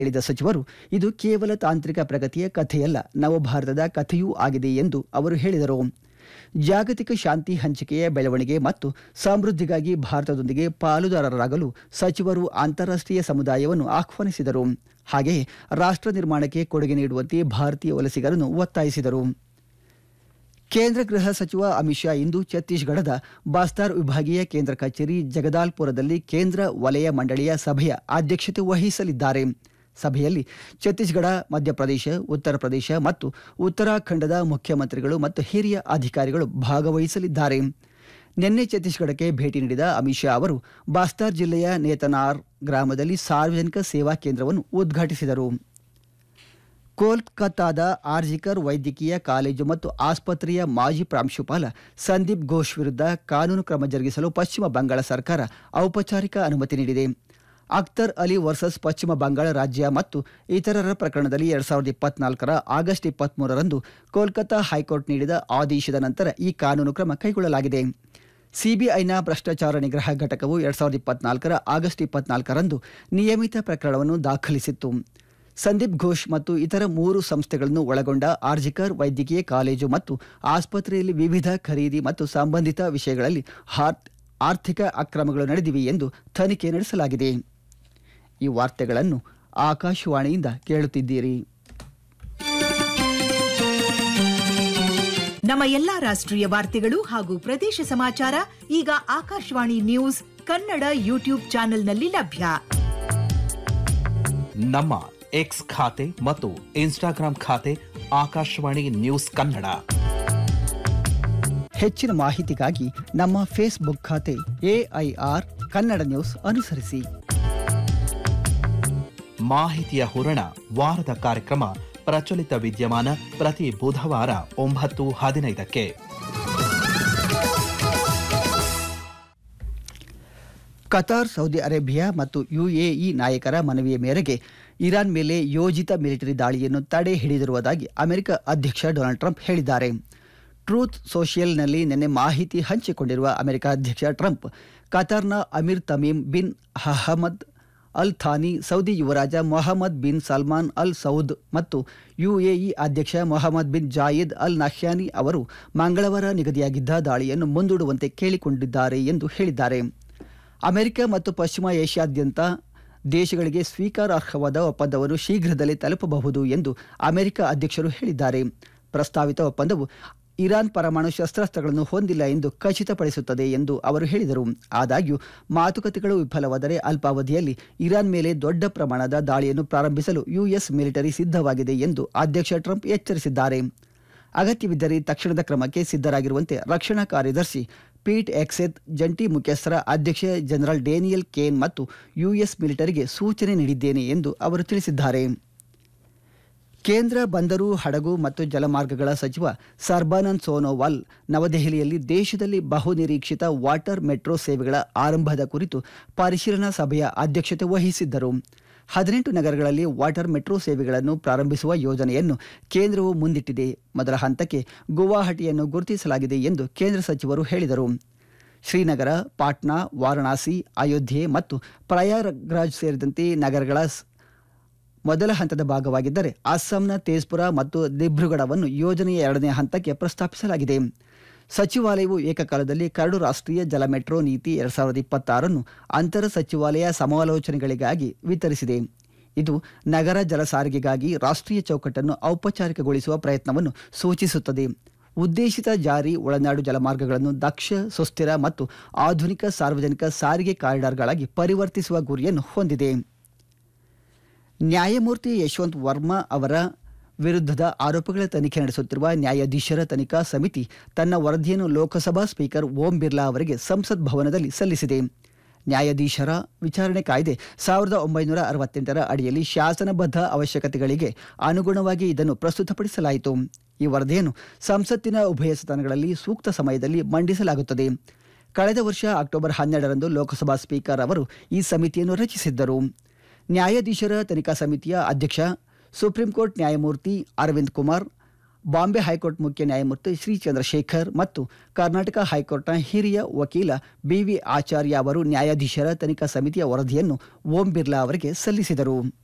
ಹೇಳಿದ ಸಚಿವರು ಇದು ಕೇವಲ ತಾಂತ್ರಿಕ ಪ್ರಗತಿಯ ಕಥೆಯಲ್ಲ ನವಭಾರತದ ಕಥೆಯೂ ಆಗಿದೆ ಎಂದು ಅವರು ಹೇಳಿದರು ಜಾಗತಿಕ ಶಾಂತಿ ಹಂಚಿಕೆಯ ಬೆಳವಣಿಗೆ ಮತ್ತು ಸಮೃದ್ಧಿಗಾಗಿ ಭಾರತದೊಂದಿಗೆ ಪಾಲುದಾರರಾಗಲು ಸಚಿವರು ಅಂತಾರಾಷ್ಟ್ರೀಯ ಸಮುದಾಯವನ್ನು ಆಹ್ವಾನಿಸಿದರು ಹಾಗೆಯೇ ರಾಷ್ಟ್ರ ನಿರ್ಮಾಣಕ್ಕೆ ಕೊಡುಗೆ ನೀಡುವಂತೆ ಭಾರತೀಯ ವಲಸಿಗರನ್ನು ಒತ್ತಾಯಿಸಿದರು ಕೇಂದ್ರ ಗೃಹ ಸಚಿವ ಅಮಿತ್ ಶಾ ಇಂದು ಛತ್ತೀಸ್ಗಢದ ಬಾಸ್ತಾರ್ ವಿಭಾಗೀಯ ಕೇಂದ್ರ ಕಚೇರಿ ಜಗದಾಲ್ಪುರದಲ್ಲಿ ಕೇಂದ್ರ ವಲಯ ಮಂಡಳಿಯ ಸಭೆಯ ಅಧ್ಯಕ್ಷತೆ ವಹಿಸಲಿದ್ದಾರೆ ಸಭೆಯಲ್ಲಿ ಛತ್ತೀಸ್ಗಢ ಮಧ್ಯಪ್ರದೇಶ ಉತ್ತರ ಪ್ರದೇಶ ಮತ್ತು ಉತ್ತರಾಖಂಡದ ಮುಖ್ಯಮಂತ್ರಿಗಳು ಮತ್ತು ಹಿರಿಯ ಅಧಿಕಾರಿಗಳು ಭಾಗವಹಿಸಲಿದ್ದಾರೆ ನಿನ್ನೆ ಛತ್ತೀಸ್ಗಢಕ್ಕೆ ಭೇಟಿ ನೀಡಿದ ಅಮಿತ್ ಶಾ ಅವರು ಬಾಸ್ತಾರ್ ಜಿಲ್ಲೆಯ ನೇತನಾರ್ ಗ್ರಾಮದಲ್ಲಿ ಸಾರ್ವಜನಿಕ ಸೇವಾ ಕೇಂದ್ರವನ್ನು ಉದ್ಘಾಟಿಸಿದರು ಕೋಲ್ಕತ್ತಾದ ಆರ್ಜಿಕರ್ ವೈದ್ಯಕೀಯ ಕಾಲೇಜು ಮತ್ತು ಆಸ್ಪತ್ರೆಯ ಮಾಜಿ ಪ್ರಾಂಶುಪಾಲ ಸಂದೀಪ್ ಘೋಷ್ ವಿರುದ್ಧ ಕಾನೂನು ಕ್ರಮ ಜರುಗಿಸಲು ಪಶ್ಚಿಮ ಬಂಗಾಳ ಸರ್ಕಾರ ಔಪಚಾರಿಕ ಅನುಮತಿ ನೀಡಿದೆ ಅಖ್ತರ್ ಅಲಿ ವರ್ಸಸ್ ಪಶ್ಚಿಮ ಬಂಗಾಳ ರಾಜ್ಯ ಮತ್ತು ಇತರರ ಪ್ರಕರಣದಲ್ಲಿ ಎರಡ್ ಸಾವಿರದ ಇಪ್ಪತ್ನಾಲ್ಕರ ಆಗಸ್ಟ್ ಇಪ್ಪತ್ಮೂರರಂದು ಕೋಲ್ಕತ್ತಾ ಹೈಕೋರ್ಟ್ ನೀಡಿದ ಆದೇಶದ ನಂತರ ಈ ಕಾನೂನು ಕ್ರಮ ಕೈಗೊಳ್ಳಲಾಗಿದೆ ಸಿಬಿಐನ ಭ್ರಷ್ಟಾಚಾರ ನಿಗ್ರಹ ಘಟಕವು ಎರಡ್ ಸಾವಿರದ ಇಪ್ಪತ್ನಾಲ್ಕರ ಆಗಸ್ಟ್ ಇಪ್ಪತ್ನಾಲ್ಕರಂದು ನಿಯಮಿತ ಪ್ರಕರಣವನ್ನು ದಾಖಲಿಸಿತ್ತು ಸಂದೀಪ್ ಘೋಷ್ ಮತ್ತು ಇತರ ಮೂರು ಸಂಸ್ಥೆಗಳನ್ನು ಒಳಗೊಂಡ ಆರ್ಜಿಕರ್ ವೈದ್ಯಕೀಯ ಕಾಲೇಜು ಮತ್ತು ಆಸ್ಪತ್ರೆಯಲ್ಲಿ ವಿವಿಧ ಖರೀದಿ ಮತ್ತು ಸಂಬಂಧಿತ ವಿಷಯಗಳಲ್ಲಿ ಹಾರ್- ಆರ್ಥಿಕ ಅಕ್ರಮಗಳು ನಡೆದಿವೆ ಎಂದು ತನಿಖೆ ನಡೆಸಲಾಗಿದೆ ಈ ವಾರ್ತೆಗಳನ್ನು ಆಕಾಶವಾಣಿಯಿಂದ ಕೇಳುತ್ತಿದ್ದೀರಿ ನಮ್ಮ ಎಲ್ಲಾ ರಾಷ್ಟ್ರೀಯ ವಾರ್ತೆಗಳು ಹಾಗೂ ಪ್ರದೇಶ ಸಮಾಚಾರ ಈಗ ಆಕಾಶವಾಣಿ ನ್ಯೂಸ್ ಕನ್ನಡ ಯೂಟ್ಯೂಬ್ ಚಾನೆಲ್ನಲ್ಲಿ ಲಭ್ಯ ನಮ್ಮ ಎಕ್ಸ್ ಖಾತೆ ಮತ್ತು ಇನ್ಸ್ಟಾಗ್ರಾಂ ಖಾತೆ ಆಕಾಶವಾಣಿ ನ್ಯೂಸ್ ಕನ್ನಡ ಹೆಚ್ಚಿನ ಮಾಹಿತಿಗಾಗಿ ನಮ್ಮ ಫೇಸ್ಬುಕ್ ಖಾತೆ ಎಐಆರ್ ಕನ್ನಡ ನ್ಯೂಸ್ ಅನುಸರಿಸಿ ಮಾಹಿತಿಯ ಹೂರಣ ವಾರದ ಕಾರ್ಯಕ್ರಮ ಪ್ರಚಲಿತ ವಿದ್ಯಮಾನ ಪ್ರತಿ ಬುಧವಾರ ಒಂಬತ್ತು ಹದಿನೈದಕ್ಕೆ ಕತಾರ್ ಸೌದಿ ಅರೇಬಿಯಾ ಮತ್ತು ಯುಎಇ ನಾಯಕರ ಮನವಿಯ ಮೇರೆಗೆ ಇರಾನ್ ಮೇಲೆ ಯೋಜಿತ ಮಿಲಿಟರಿ ದಾಳಿಯನ್ನು ತಡೆ ಹಿಡಿದಿರುವುದಾಗಿ ಅಮೆರಿಕ ಅಧ್ಯಕ್ಷ ಡೊನಾಲ್ಡ್ ಟ್ರಂಪ್ ಹೇಳಿದ್ದಾರೆ ಟ್ರೂತ್ ಸೋಷಿಯಲ್ನಲ್ಲಿ ನಿನ್ನೆ ಮಾಹಿತಿ ಹಂಚಿಕೊಂಡಿರುವ ಅಮೆರಿಕ ಅಧ್ಯಕ್ಷ ಟ್ರಂಪ್ ಕತಾರ್ನ Amir Tamim bin Ahmad Al Thani Saudi ಯುವರಾಜ Mohammed bin Salman Al Saud ಮತ್ತು ಯುಎಇ ಅಧ್ಯಕ್ಷ ಮೊಹಮ್ಮದ್ ಬಿನ್ ಜಾಯಿದ್ ಅಲ್ ನಹ್ಯಾನಿ ಅವರು ಮಂಗಳವಾರ ನಿಗದಿಯಾಗಿದ್ದ ದಾಳಿಯನ್ನು ಮುಂದೂಡುವಂತೆ ಕೇಳಿಕೊಂಡಿದ್ದಾರೆ ಎಂದು ಹೇಳಿದ್ದಾರೆ ಅಮೆರಿಕ ಮತ್ತು ಪಶ್ಚಿಮ ಏಷ್ಯಾದ್ಯಂತ ದೇಶಗಳಿಗೆ ಸ್ವೀಕಾರಾರ್ಹವಾದ ಒಪ್ಪಂದವನ್ನು ಶೀಘ್ರದಲ್ಲೇ ತಲುಪಬಹುದು ಎಂದು ಅಮೆರಿಕ ಅಧ್ಯಕ್ಷರು ಹೇಳಿದ್ದಾರೆ ಪ್ರಸ್ತಾವಿತ ಒಪ್ಪಂದವು ಇರಾನ್ ಪರಮಾಣು ಶಸ್ತ್ರಾಸ್ತ್ರಗಳನ್ನು ಹೊಂದಿಲ್ಲ ಎಂದು ಖಚಿತಪಡಿಸುತ್ತದೆ ಎಂದು ಅವರು ಹೇಳಿದರು ಆದಾಗ್ಯೂ ಮಾತುಕತೆಗಳು ವಿಫಲವಾದರೆ ಅಲ್ಪಾವಧಿಯಲ್ಲಿ ಇರಾನ್ ಮೇಲೆ ದೊಡ್ಡ ಪ್ರಮಾಣದ ದಾಳಿಯನ್ನು ಪ್ರಾರಂಭಿಸಲು ಯುಎಸ್ ಮಿಲಿಟರಿ ಸಿದ್ಧವಾಗಿದೆ ಎಂದು ಅಧ್ಯಕ್ಷ ಟ್ರಂಪ್ ಎಚ್ಚರಿಸಿದ್ದಾರೆ ಅಗತ್ಯವಿದ್ದರೆ ತಕ್ಷಣದ ಕ್ರಮಕ್ಕೆ ಸಿದ್ಧರಾಗಿರುವಂತೆ ರಕ್ಷಣಾ ಕಾರ್ಯದರ್ಶಿ ಪೀಟ್ ಎಕ್ಸೆತ್ ಜಂಟಿ ಮುಖ್ಯಸ್ಥರ ಅಧ್ಯಕ್ಷ ಜನರಲ್ ಡೇನಿಯಲ್ ಕೇನ್ ಮತ್ತು ಯುಎಸ್ ಮಿಲಿಟರಿಗೆ ಸೂಚನೆ ನೀಡಿದ್ದೇನೆ ಎಂದು ಅವರು ತಿಳಿಸಿದ್ದಾರೆ ಕೇಂದ್ರ ಬಂದರು ಹಡಗು ಮತ್ತು ಜಲಮಾರ್ಗಗಳ ಸಚಿವ ಸರ್ಬಾನಂದ್ ಸೋನೋವಾಲ್ ನವದೆಹಲಿಯಲ್ಲಿ ದೇಶದಲ್ಲಿ ಬಹುನಿರೀಕ್ಷಿತ ವಾಟರ್ ಮೆಟ್ರೋ ಸೇವೆಗಳ ಆರಂಭದ ಕುರಿತು ಪರಿಶೀಲನಾ ಸಭೆಯ ಅಧ್ಯಕ್ಷತೆ ವಹಿಸಿದ್ದರು ಹದಿನೆಂಟು ನಗರಗಳಲ್ಲಿ ವಾಟರ್ ಮೆಟ್ರೋ ಸೇವೆಗಳನ್ನು ಪ್ರಾರಂಭಿಸುವ ಯೋಜನೆಯನ್ನು ಕೇಂದ್ರವು ಮುಂದಿಟ್ಟಿದೆ ಮೊದಲ ಹಂತಕ್ಕೆ ಗುವಾಹಟಿಯನ್ನು ಗುರುತಿಸಲಾಗಿದೆ ಎಂದು ಕೇಂದ್ರ ಸಚಿವರು ಹೇಳಿದರು ಶ್ರೀನಗರ ಪಾಟ್ನಾ ವಾರಣಾಸಿ ಅಯೋಧ್ಯೆ ಮತ್ತು ಪ್ರಯಾಗ್ರಾಜ್ ಸೇರಿದಂತೆ ನಗರಗಳ ಸ್- ಮೊದಲ ಹಂತದ ಭಾಗವಾಗಿದ್ದರೆ ಅಸ್ಸಾಂನ ತೇಜ್ಪುರ ಮತ್ತು ದಿಬ್ರುಗಢವನ್ನು ಯೋಜನೆಯ ಎರಡನೇ ಹಂತಕ್ಕೆ ಪ್ರಸ್ತಾಪಿಸಲಾಗಿದೆ ಸಚಿವಾಲಯವು ಏಕಕಾಲದಲ್ಲಿ ಕರಡು ರಾಷ್ಟ್ರೀಯ ಜಲ ಮೆಟ್ರೋ ನೀತಿ ಎರಡ್ ಸಾವಿರದ ಇಪ್ಪತ್ತಾರನ್ನು ಅಂತರ ಸಚಿವಾಲಯ ಸಮಾಲೋಚನೆಗಳಿಗಾಗಿ ವಿತರಿಸಿದೆ ಇದು ನಗರ ಜಲ ಸಾರಿಗೆಗಾಗಿ ರಾಷ್ಟ್ರೀಯ ಚೌಕಟ್ಟನ್ನು ಔಪಚಾರಿಕಗೊಳಿಸುವ ಪ್ರಯತ್ನವನ್ನು ಸೂಚಿಸುತ್ತದೆ ಉದ್ದೇಶಿತ ಜಾರಿ ಒಳನಾಡು ಜಲಮಾರ್ಗಗಳನ್ನು ದಕ್ಷ ಸುಸ್ಥಿರ ಮತ್ತು ಆಧುನಿಕ ಸಾರ್ವಜನಿಕ ಸಾರಿಗೆ ಕಾರಿಡಾರ್ಗಳಾಗಿ ಪರಿವರ್ತಿಸುವ ಗುರಿಯನ್ನು ಹೊಂದಿದೆ ನ್ಯಾಯಮೂರ್ತಿ ಯಶವಂತ್ ವರ್ಮಾ ಅವರ ವಿರುದ್ಧದ ಆರೋಪಗಳ ತನಿಖೆ ನಡೆಸುತ್ತಿರುವ ನ್ಯಾಯಾಧೀಶರ ತನಿಖಾ ಸಮಿತಿ ತನ್ನ ವರದಿಯನ್ನು ಲೋಕಸಭಾ ಸ್ಪೀಕರ್ ಓಂ ಬಿರ್ಲಾ ಅವರಿಗೆ ಸಂಸತ್ ಭವನದಲ್ಲಿ ಸಲ್ಲಿಸಿದೆ ನ್ಯಾಯಾಧೀಶರ ವಿಚಾರಣೆ ಕಾಯ್ದೆ ಸಾವಿರದ ಒಂಬೈನೂರ ಅರವತ್ತೆಂಟರ ಅಡಿಯಲ್ಲಿ ಶಾಸನಬದ್ಧ ಅವಶ್ಯಕತೆಗಳಿಗೆ ಅನುಗುಣವಾಗಿ ಇದನ್ನು ಪ್ರಸ್ತುತಪಡಿಸಲಾಯಿತು ಈ ವರದಿಯನ್ನು ಸಂಸತ್ತಿನ ಉಭಯ ಸದನಗಳಲ್ಲಿ ಸೂಕ್ತ ಸಮಯದಲ್ಲಿ ಮಂಡಿಸಲಾಗುತ್ತದೆ ಕಳೆದ ವರ್ಷ ಅಕ್ಟೋಬರ್ ಹನ್ನೆರಡರಂದು ಲೋಕಸಭಾ ಸ್ಪೀಕರ್ ಅವರು ಈ ಸಮಿತಿಯನ್ನು ರಚಿಸಿದ್ದರು ನ್ಯಾಯಾಧೀಶರ ತನಿಖಾ ಸಮಿತಿಯ ಅಧ್ಯಕ್ಷ ಸುಪ್ರೀಂ ಕೋರ್ಟ್ ನ್ಯಾಯಮೂರ್ತಿ ಅರವಿಂದ್ ಕುಮಾರ್ ಬಾಂಬೆ ಹೈಕೋರ್ಟ್ ಮುಖ್ಯ ನ್ಯಾಯಮೂರ್ತಿ ಶ್ರೀ ಚಂದ್ರಶೇಖರ್ ಮತ್ತು ಕರ್ನಾಟಕ ಹೈಕೋರ್ಟ್ನ ಹಿರಿಯ ವಕೀಲ ಬಿವಿ ಆಚಾರ್ಯ ಅವರು ನ್ಯಾಯಾಧೀಶರ ತನಿಖಾ ಸಮಿತಿಯ ವರದಿಯನ್ನು ಓಂ ಬಿರ್ಲಾ ಅವರಿಗೆ ಸಲ್ಲಿಸಿದರು